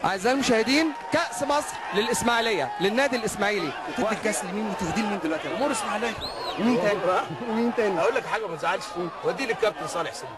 اعزائي المشاهدين كاس مصر للاسماعيليه للنادي الاسماعيلي تدي الكاس لمين وتهديه لمين دلوقتي امور اسماعيليه ومين تاني ومين تاني اقول لك حاجه ما تزعلش ودي للكابتن صالح سليم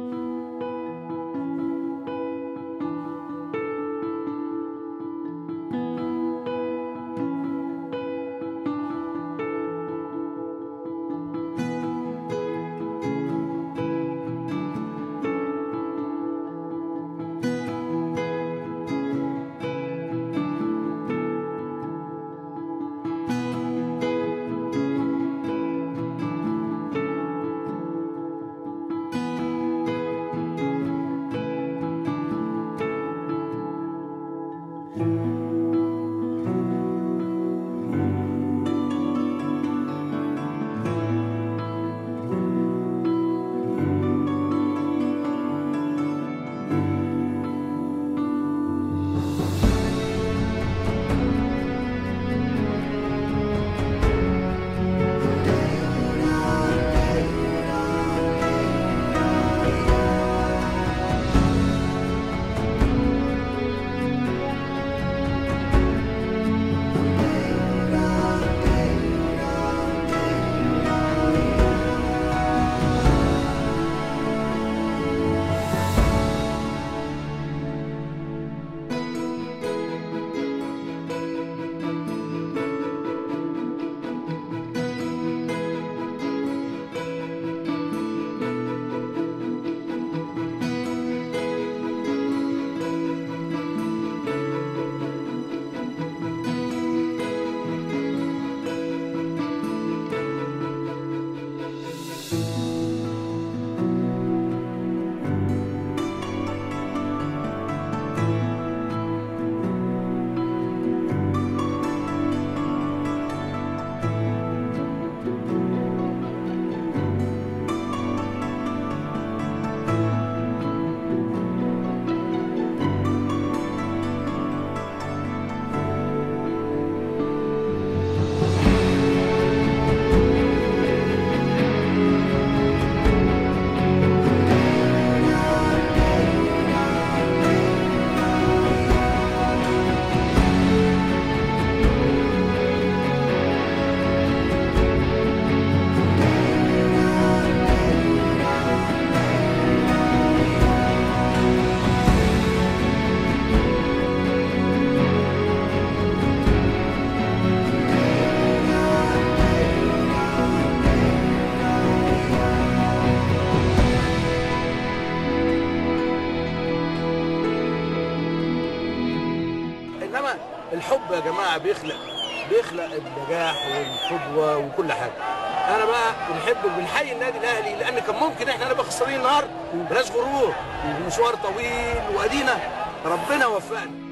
انما الحب يا جماعه بيخلق بيخلق النجاح والقدوه وكل حاجه انا بقى بنحب بنحيي النادي الاهلي لان كان ممكن احنا نبقى خسرانين النهارده بلاش غرور مشوار طويل وادينا ربنا وفقنا